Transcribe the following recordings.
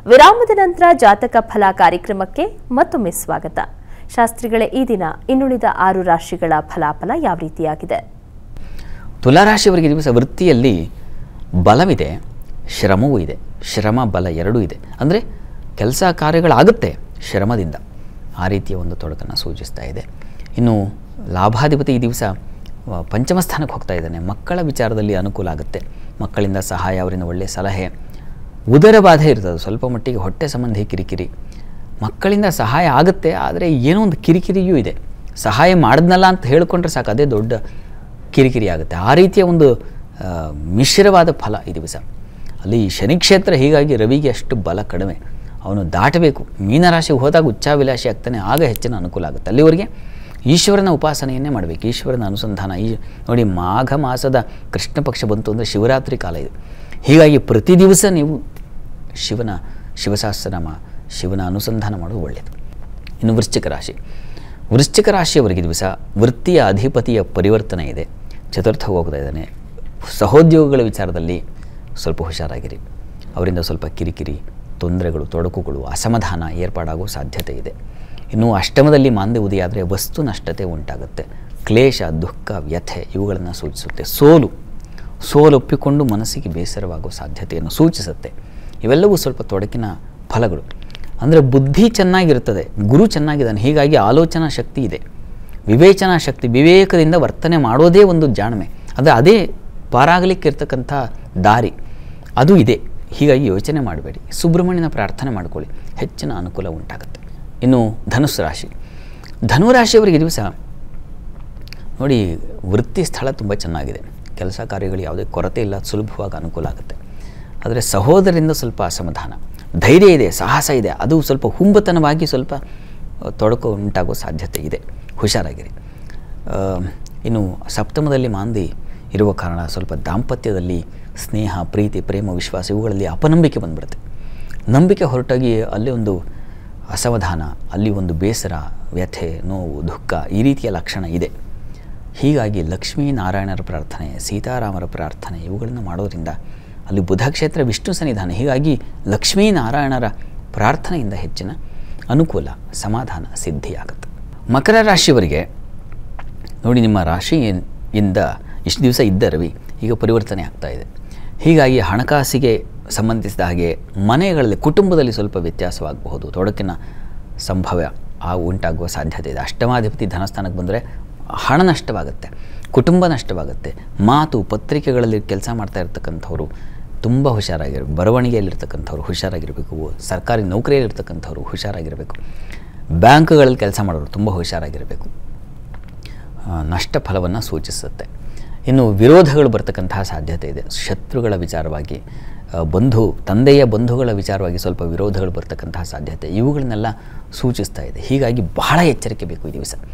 ವಿರಾಮದ ನಂತರ ಜಾತಕ ಫಲ ಕಾರ್ಯಕ್ರಮಕ್ಕೆ ಮತ್ತೊಮ್ಮೆ ಸ್ವಾಗತ ಶಾಸ್ತ್ರಿಗಳೇ ಈ ದಿನ ಇನ್ನುಳಿದ ಆರು ರಾಶಿಗಳ ಫಲಾಫಲ ಯಾವ ರೀತಿಯಾಗಿದೆ ತುಲಾರಾಶಿಯವರಿಗೆ ದಿವಸ ವೃತ್ತಿಯಲ್ಲಿ ಬಲವಿದೆ ಶ್ರಮವೂ ಇದೆ ಶ್ರಮ ಬಲ ಎರಡೂ ಇದೆ ಅಂದರೆ ಕೆಲಸ ಕಾರ್ಯಗಳಾಗುತ್ತೆ ಶ್ರಮದಿಂದ ಆ ರೀತಿಯ ಒಂದು ತೊಡಕನ್ನು ಸೂಚಿಸ್ತಾ ಇದೆ ಇನ್ನು ಲಾಭಾಧಿಪತಿ ಈ ದಿವಸ ಆ, ಪಂಚಮ ಸ್ಥಾನಕ್ಕೆ ಹೋಗ್ತಾ ಇದ್ದಾನೆ ಮಕ್ಕಳ ವಿಚಾರದಲ್ಲಿ ಅನುಕೂಲ ಆಗುತ್ತೆ ಮಕ್ಕಳಿಂದ ಸಹಾಯ ಅವರಿಂದ ಒಳ್ಳೆಯ ಸಲಹೆ ಉದರ ಬಾಧೆ ಇರ್ತದೆ ಸ್ವಲ್ಪ ಮಟ್ಟಿಗೆ ಹೊಟ್ಟೆ ಸಂಬಂಧಿ ಕಿರಿಕಿರಿ ಮಕ್ಕಳಿಂದ ಸಹಾಯ ಆಗುತ್ತೆ ಆದರೆ ಏನೋ ಒಂದು ಕಿರಿಕಿರಿಯೂ ಇದೆ ಸಹಾಯ ಮಾಡಿದ್ನಲ್ಲ ಅಂತ ಹೇಳಿಕೊಂಡ್ರೆ ಸಾಕು ಅದೇ ದೊಡ್ಡ ಕಿರಿಕಿರಿ ಆಗುತ್ತೆ ಆ ರೀತಿಯ ಒಂದು ಆ, ಮಿಶ್ರವಾದ ಫಲ ಈ ದಿವಸ ಅಲ್ಲಿ ಶನಿ ಕ್ಷೇತ್ರ ಹೀಗಾಗಿ ರವಿಗೆ ಅಷ್ಟು ಬಲ ಕಡಿಮೆ ಅವನು ದಾಟಬೇಕು ಮೀನರಾಶಿಗೆ ಹೋದಾಗ ಉಚ್ಚಾವಿಲಾಷಿ ಆಗ್ತಾನೆ ಆಗ ಹೆಚ್ಚಿನ ಅನುಕೂಲ ಆಗುತ್ತೆ ಅಲ್ಲಿವರೆಗೆ ಈಶ್ವರನ ಉಪಾಸನೆಯನ್ನೇ ಮಾಡಬೇಕು ಈಶ್ವರನ ಅನುಸಂಧಾನ ಈ ನೋಡಿ ಮಾಘ ಮಾಸದ ಕೃಷ್ಣ ಪಕ್ಷ ಬಂತು ಅಂದರೆ ಶಿವರಾತ್ರಿ ಕಾಲ ಇದು ಹೀಗಾಗಿ ಪ್ರತಿ ದಿವಸ ನೀವು ಶಿವನ ಶಿವಸಹಸ್ರನಾಮ ಶಿವನ ಅನುಸಂಧಾನ ಮಾಡೋದು ಒಳ್ಳೆಯದು ಇನ್ನು ವೃಶ್ಚಿಕ ರಾಶಿ ವೃಶ್ಚಿಕ ರಾಶಿಯವರಿಗೆ ದಿವಸ ವೃತ್ತಿಯ ಅಧಿಪತಿಯ ಪರಿವರ್ತನೆ ಇದೆ ಚತುರ್ಥ ಹೋಗ್ತಾ ಇದ್ದಾನೆ ಸಹೋದ್ಯೋಗಗಳ ವಿಚಾರದಲ್ಲಿ ಸ್ವಲ್ಪ ಹುಷಾರಾಗಿರಿ ಅವರಿಂದ ಸ್ವಲ್ಪ ಕಿರಿಕಿರಿ ತೊಂದರೆಗಳು ತೊಡಕುಗಳು ಅಸಮಾಧಾನ ಏರ್ಪಾಡಾಗುವ ಸಾಧ್ಯತೆ ಇದೆ ಇನ್ನು ಅಷ್ಟಮದಲ್ಲಿ ಮಾಂದ್ಯ ಉದಿಯಾದರೆ ವಸ್ತು ನಷ್ಟತೆ ಉಂಟಾಗುತ್ತೆ ಕ್ಲೇಶ ದುಃಖ ವ್ಯಥೆ ಇವುಗಳನ್ನು ಸೂಚಿಸುತ್ತೆ ಸೋಲು ಸೋಲೊಪ್ಪಿಕೊಂಡು ಮನಸ್ಸಿಗೆ ಬೇಸರವಾಗುವ ಸಾಧ್ಯತೆಯನ್ನು ಸೂಚಿಸುತ್ತೆ ಇವೆಲ್ಲವೂ ಸ್ವಲ್ಪ ತೊಡಕಿನ ಫಲಗಳು ಅಂದರೆ ಬುದ್ಧಿ ಚೆನ್ನಾಗಿರುತ್ತದೆ ಗುರು ಚೆನ್ನಾಗಿದ್ದಾನೆ ಹೀಗಾಗಿ ಆಲೋಚನಾ ಶಕ್ತಿ ಇದೆ ವಿವೇಚನಾ ಶಕ್ತಿ ವಿವೇಕದಿಂದ ವರ್ತನೆ ಮಾಡೋದೇ ಒಂದು ಜಾಣ್ಮೆ ಅಂದರೆ ಅದೇ ಪಾರಾಗಲಿಕ್ಕೆ ಇರ್ತಕ್ಕಂಥ ದಾರಿ ಅದು ಇದೆ ಹೀಗಾಗಿ ಯೋಚನೆ ಮಾಡಬೇಡಿ ಸುಬ್ರಹ್ಮಣ್ಯನ ಪ್ರಾರ್ಥನೆ ಮಾಡ್ಕೊಳ್ಳಿ ಹೆಚ್ಚಿನ ಅನುಕೂಲ ಉಂಟಾಗುತ್ತೆ ಇನ್ನು ಧನುಸ್ಸು ರಾಶಿ ಧನುರಾಶಿಯವರಿಗೆ ಈ ದಿವಸ ನೋಡಿ ವೃತ್ತಿ ಸ್ಥಳ ತುಂಬ ಚೆನ್ನಾಗಿದೆ ಕೆಲಸ ಕಾರ್ಯಗಳು ಯಾವುದೇ ಕೊರತೆ ಇಲ್ಲ ಸುಲಭವಾಗಿ ಅನುಕೂಲ ಆಗುತ್ತೆ ಆದರೆ ಸಹೋದರರಿಂದ ಸ್ವಲ್ಪ ಅಸಮಾಧಾನ ಧೈರ್ಯ ಇದೆ ಸಾಹಸ ಇದೆ ಅದು ಸ್ವಲ್ಪ ಹುಂಬತನವಾಗಿ ಸ್ವಲ್ಪ ಆ, ತೊಡಕು ಉಂಟಾಗುವ ಸಾಧ್ಯತೆ ಇದೆ ಹುಷಾರಾಗಿರಿ ಆ, ಇನ್ನು ಸಪ್ತಮದಲ್ಲಿ ಮಾಂದಿ ಇರುವ ಕಾರಣ ಸ್ವಲ್ಪ ದಾಂಪತ್ಯದಲ್ಲಿ ಸ್ನೇಹ ಪ್ರೀತಿ ಪ್ರೇಮ ವಿಶ್ವಾಸ ಇವುಗಳಲ್ಲಿ ಅಪನಂಬಿಕೆ ಬಂದ್ಬಿಡುತ್ತೆ ನಂಬಿಕೆ ಹೊರಟಾಗಿ ಅಲ್ಲಿ ಒಂದು ಅಸಮಾಧಾನ ಅಲ್ಲಿ ಒಂದು ಬೇಸರ ವ್ಯಥೆ ನೋವು ದುಃಖ ಈ ರೀತಿಯ ಲಕ್ಷಣ ಇದೆ ಹೀಗಾಗಿ ಲಕ್ಷ್ಮೀನಾರಾಯಣರ ಪ್ರಾರ್ಥನೆ ಸೀತಾರಾಮರ ಪ್ರಾರ್ಥನೆ ಇವುಗಳನ್ನು ಮಾಡೋದ್ರಿಂದ ಅಲ್ಲಿ ಬುಧ ಕ್ಷೇತ್ರ ವಿಷ್ಣು ಸನ್ನಿಧಾನ ಹೀಗಾಗಿ ಲಕ್ಷ್ಮೀನಾರಾಯಣರ ಪ್ರಾರ್ಥನೆಯಿಂದ ಹೆಚ್ಚಿನ ಅನುಕೂಲ ಸಮಾಧಾನ ಸಿದ್ಧಿಯಾಗುತ್ತೆ ಮಕರ ರಾಶಿಯವರಿಗೆ ನೋಡಿ ನಿಮ್ಮ ರಾಶಿಯಿಂದ ಇಷ್ಟು ದಿವಸ ಇದ್ದ ರವಿ ಈಗ ಪರಿವರ್ತನೆ ಆಗ್ತಾ ಇದೆ ಹೀಗಾಗಿ ಹಣಕಾಸಿಗೆ ಸಂಬಂಧಿಸಿದ ಹಾಗೆ ಮನೆಗಳಲ್ಲಿ ಕುಟುಂಬದಲ್ಲಿ ಸ್ವಲ್ಪ ವ್ಯತ್ಯಾಸವಾಗಬಹುದು ತೊಡಕಿನ ಸಂಭವ ಆ ಉಂಟಾಗುವ ಸಾಧ್ಯತೆ ಇದೆ ಅಷ್ಟಮಾಧಿಪತಿ ಧನಸ್ಥಾನಕ್ಕೆ ಬಂದರೆ ಹಣ ನಷ್ಟವಾಗುತ್ತೆ ಕುಟುಂಬ ನಷ್ಟವಾಗುತ್ತೆ ಮಾತು ಪತ್ರಿಕೆಗಳಲ್ಲಿ ಕೆಲಸ ಮಾಡ್ತಾ ಇರ್ತಕ್ಕಂಥವ್ರು ತುಂಬ ಹುಷಾರಾಗಿರಬೇಕು ಬರವಣಿಗೆಯಲ್ಲಿರ್ತಕ್ಕಂಥವ್ರು ಹುಷಾರಾಗಿರಬೇಕು ಸರ್ಕಾರಿ ನೌಕರಿಯಲ್ಲಿರ್ತಕ್ಕಂಥವ್ರು ಹುಷಾರಾಗಿರಬೇಕು ಬ್ಯಾಂಕ್ಗಳಲ್ಲಿ ಕೆಲಸ ಮಾಡೋರು ತುಂಬ ಹುಷಾರಾಗಿರಬೇಕು ಆ, ನಷ್ಟ ಫಲವನ್ನು ಸೂಚಿಸುತ್ತೆ ಇನ್ನು ವಿರೋಧಗಳು ಬರ್ತಕ್ಕಂತಹ ಸಾಧ್ಯತೆ ಇದೆ ಶತ್ರುಗಳ ವಿಚಾರವಾಗಿ ಆ, ಬಂಧು ತಂದೆಯ ಬಂಧುಗಳ ವಿಚಾರವಾಗಿ ಸ್ವಲ್ಪ ವಿರೋಧಗಳು ಬರ್ತಕ್ಕಂತಹ ಸಾಧ್ಯತೆ ಇವುಗಳನ್ನೆಲ್ಲ ಸೂಚಿಸ್ತಾ ಇದೆ ಹೀಗಾಗಿ ಬಹಳ ಎಚ್ಚರಿಕೆ ಬೇಕು ಈ ದಿವಸ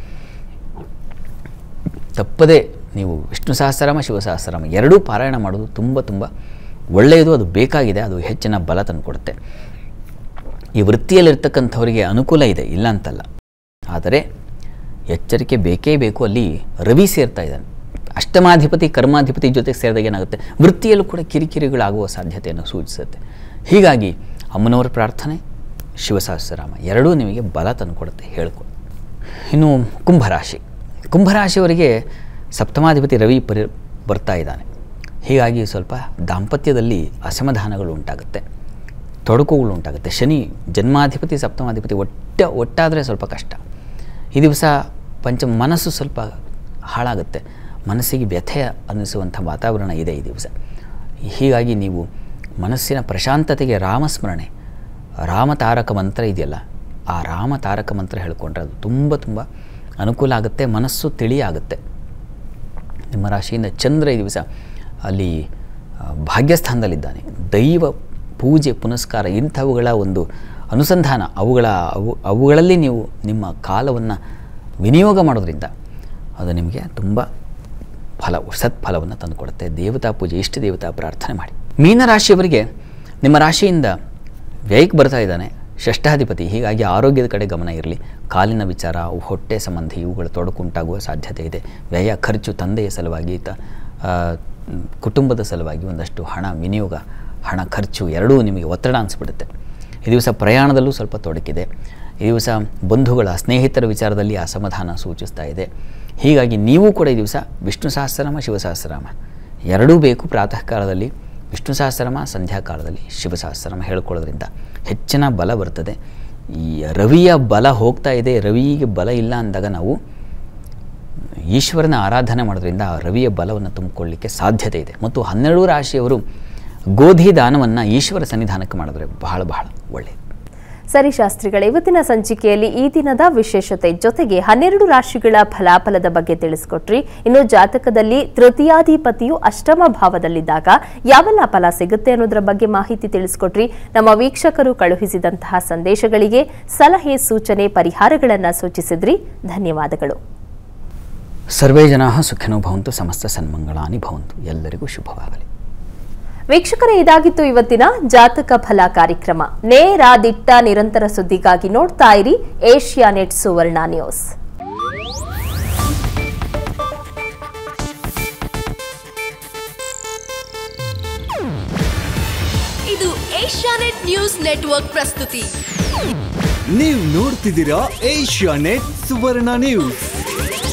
ತಪ್ಪದೇ ನೀವು ವಿಷ್ಣು ಸಹಸ್ರನಾಮ ಶಿವ ಸಹಸ್ರನಾಮ ಎರಡೂ ಪಾರಾಯಣ ಮಾಡೋದು ತುಂಬ ತುಂಬ ಒಳ್ಳೆಯದು ಅದು ಬೇಕಾಗಿದೆ ಅದು ಹೆಚ್ಚಿನ ಬಲ ತಂದುಕೊಡುತ್ತೆ ಈ ವೃತ್ತಿಯಲ್ಲಿರ್ತಕ್ಕಂಥವರಿಗೆ ಅನುಕೂಲ ಇದೆ ಇಲ್ಲ ಅಂತಲ್ಲ ಆದರೆ ಎಚ್ಚರಿಕೆ ಬೇಕೇ ಬೇಕು ಅಲ್ಲಿ ರವಿ ಸೇರ್ತಾ ಇದ್ದಾನೆ ಅಷ್ಟಮಾಧಿಪತಿ ಕರ್ಮಾಧಿಪತಿ ಜೊತೆಗೆ ಸೇರಿದಾಗ ಏನಾಗುತ್ತೆ ವೃತ್ತಿಯಲ್ಲೂ ಕೂಡ ಕಿರಿಕಿರಿಗಳಾಗುವ ಸಾಧ್ಯತೆಯನ್ನು ಸೂಚಿಸುತ್ತೆ ಹೀಗಾಗಿ ಅಮ್ಮನವರ ಪ್ರಾರ್ಥನೆ ಶಿವಸಹಸ್ರನಾಮ ಎರಡೂ ನಿಮಗೆ ಬಲ ತಂದುಕೊಡುತ್ತೆ ಹೇಳ್ಕೊ ಇನ್ನು ಕುಂಭರಾಶಿ ಕುಂಭರಾಶಿಯವರಿಗೆ ಸಪ್ತಮಾಧಿಪತಿ ರವಿ ಪರಿ ಬರ್ತಾ ಇದ್ದಾನೆ ಹೀಗಾಗಿ ಸ್ವಲ್ಪ ದಾಂಪತ್ಯದಲ್ಲಿ ಅಸಮಾಧಾನಗಳು ಉಂಟಾಗುತ್ತೆ ತೊಡಕುಗಳು ಉಂಟಾಗುತ್ತೆ ಶನಿ ಜನ್ಮಾಧಿಪತಿ ಸಪ್ತಮಾಧಿಪತಿ ಒಟ್ಟ ಒಟ್ಟಾದರೆ ಸ್ವಲ್ಪ ಕಷ್ಟ ಈ ದಿವಸ ಪಂಚ ಮನಸ್ಸು ಸ್ವಲ್ಪ ಹಾಳಾಗುತ್ತೆ ಮನಸ್ಸಿಗೆ ವ್ಯಥೆ ಅನ್ನಿಸುವಂಥ ವಾತಾವರಣ ಇದೆ ಈ ದಿವಸ ಹೀಗಾಗಿ ನೀವು ಮನಸ್ಸಿನ ಪ್ರಶಾಂತತೆಗೆ ರಾಮಸ್ಮರಣೆ ರಾಮ ತಾರಕ ಮಂತ್ರ ಇದೆಯಲ್ಲ ಆ ರಾಮ ತಾರಕ ಮಂತ್ರ ಹೇಳ್ಕೊಂಡ್ರೆ ಅದು ತುಂಬ ತುಂಬ ಅನುಕೂಲ ಆಗುತ್ತೆ ಮನಸ್ಸು ತಿಳಿಯಾಗುತ್ತೆ ನಿಮ್ಮ ರಾಶಿಯಿಂದ ಚಂದ್ರ ಈ ದಿವಸ ಅಲ್ಲಿ ಆ, ಭಾಗ್ಯಸ್ಥಾನದಲ್ಲಿದ್ದಾನೆ ದೈವ ಪೂಜೆ ಪುನಸ್ಕಾರ ಇಂಥವುಗಳ ಒಂದು ಅನುಸಂಧಾನ ಅವುಗಳ ಅವು ಅವುಗಳಲ್ಲಿ ನೀವು ನಿಮ್ಮ ಕಾಲವನ್ನು ವಿನಿಯೋಗ ಮಾಡೋದ್ರಿಂದ ಅದು ನಿಮಗೆ ತುಂಬ ಫಲ ಸತ್ಫಲವನ್ನು ತಂದುಕೊಡುತ್ತೆ ದೇವತಾ ಪೂಜೆ ಇಷ್ಟ ದೇವತಾ ಪ್ರಾರ್ಥನೆ ಮಾಡಿ ಮೀನರಾಶಿಯವರಿಗೆ ನಿಮ್ಮ ರಾಶಿಯಿಂದ ವ್ಯಯಕ್ಕೆ ಬರ್ತಾ ಇದ್ದಾನೆ ಷಷ್ಠಾಧಿಪತಿ ಹೀಗಾಗಿ ಆರೋಗ್ಯದ ಕಡೆ ಗಮನ ಇರಲಿ ಕಾಲಿನ ವಿಚಾರ ಅವು ಹೊಟ್ಟೆ ಸಂಬಂಧಿ ಇವುಗಳ ತೊಡಕುಂಟಾಗುವ ಸಾಧ್ಯತೆ ಇದೆ ವ್ಯಯ ಖರ್ಚು ತಂದೆಯ ಸಲುವಾಗಿ ತ ಆ, ಕುಟುಂಬದ ಸಲುವಾಗಿ ಒಂದಷ್ಟು ಹಣ ವಿನಿಯೋಗ ಹಣ ಖರ್ಚು ಎರಡೂ ನಿಮಗೆ ಒತ್ತಡ ಅನಿಸ್ಬಿಡುತ್ತೆ ಈ ದಿವಸ ಪ್ರಯಾಣದಲ್ಲೂ ಸ್ವಲ್ಪ ತೊಡಕಿದೆ ಈ ದಿವಸ ಬಂಧುಗಳ ಸ್ನೇಹಿತರ ವಿಚಾರದಲ್ಲಿ ಅಸಮಾಧಾನ ಸೂಚಿಸ್ತಾ ಇದೆ ಹೀಗಾಗಿ ನೀವು ಕೂಡ ಈ ದಿವಸ ವಿಷ್ಣು ಸಹಸ್ರನಾಮ ಶಿವ ಸಹಸ್ರನಾಮ ಎರಡೂ ಬೇಕು ಪ್ರಾತಃ ಕಾಲದಲ್ಲಿ ವಿಷ್ಣು ಸಹಸ್ರನಾಮ ಸಂಧ್ಯಾ ಕಾಲದಲ್ಲಿ ಶಿವ ಸಹಸ್ರನಾಮ ಹೇಳ್ಕೊಳ್ಳೋದ್ರಿಂದ ಹೆಚ್ಚಿನ ಬಲ ಬರ್ತದೆ ಈ ರವಿಯ ಬಲ ಹೋಗ್ತಾ ಇದೆ ರವಿಗೆ ಬಲ ಇಲ್ಲ ಅಂದಾಗ ನಾವು ಈಶ್ವರನ ಆರಾಧನೆ ಮಾಡೋದ್ರಿಂದ ಆ ರವಿಯ ಬಲವನ್ನು ತುಂಬಿಕೊಳ್ಳಿಕ್ಕೆ ಸಾಧ್ಯತೆ ಇದೆ ಮತ್ತು ಹನ್ನೆರಡು ರಾಶಿಯವರು ಗೋಧಿ ದಾನವನ್ನು ಈಶ್ವರ ಸನ್ನಿಧಾನಕ್ಕೆ ಮಾಡಿದ್ರೆ ಬಹಳ ಬಹಳ ಒಳ್ಳೆಯದು ಸರಿ ಶಾಸ್ತ್ರಿಗಳ ಇವತ್ತಿನ ಸಂಚಿಕೆಯಲ್ಲಿ ಈ ದಿನದ ವಿಶೇಷತೆ ಜೊತೆಗೆ ಹನ್ನೆರಡು ರಾಶಿಗಳ ಫಲಾಫಲದ ಬಗ್ಗೆ ತಿಳಿಸ್ಕೊಟ್ರಿ ಇನ್ನು ಜಾತಕದಲ್ಲಿ ತೃತೀಯಾಧಿಪತಿಯು ಅಷ್ಟಮ ಭಾವದಲ್ಲಿದ್ದಾಗ ಯಾವೆಲ್ಲ ಫಲ ಸಿಗುತ್ತೆ ಅನ್ನೋದರ ಬಗ್ಗೆ ಮಾಹಿತಿ ತಿಳಿಸ್ಕೊಟ್ರಿ ನಮ್ಮ ವೀಕ್ಷಕರು ಕಳುಹಿಸಿದಂತಹ ಸಂದೇಶಗಳಿಗೆ ಸಲಹೆ ಸೂಚನೆ ಪರಿಹಾರಗಳನ್ನು ಸೂಚಿಸಿದ್ರಿ ಧನ್ಯವಾದಗಳು ಸರ್ವೇ ಜನ ಸುಖಿನೋ ಭವಂತು ಸಮಸ್ತ ಸನ್ಮಂಗಳಾನಿ ಭವಂತು ಎಲ್ಲರಿಗೂ ಶುಭವಾಗಲಿ ವೀಕ್ಷಕರೇ ಇದಾಗಿತ್ತು ಇವತ್ತಿನ ಜಾತಕ ಫಲ ಕಾರ್ಯಕ್ರಮ ನೇರ ದಿಟ್ಟ ನಿರಂತರ ಸುದ್ದಿಗಾಗಿ ನೋಡ್ತಾ ಇರಿ ಏಷ್ಯಾ ನೆಟ್ ಸುವರ್ಣ ನ್ಯೂಸ್ ಇದು ಏಷ್ಯಾನೆಟ್ ನ್ಯೂಸ್ ನೆಟ್ವರ್ಕ್ ಪ್ರಸ್ತುತಿ ನೀವು ನೋಡ್ತಿದ್ದೀರಾ ಏಷ್ಯಾ ನೆಟ್ ಸುವರ್ಣ ನ್ಯೂಸ್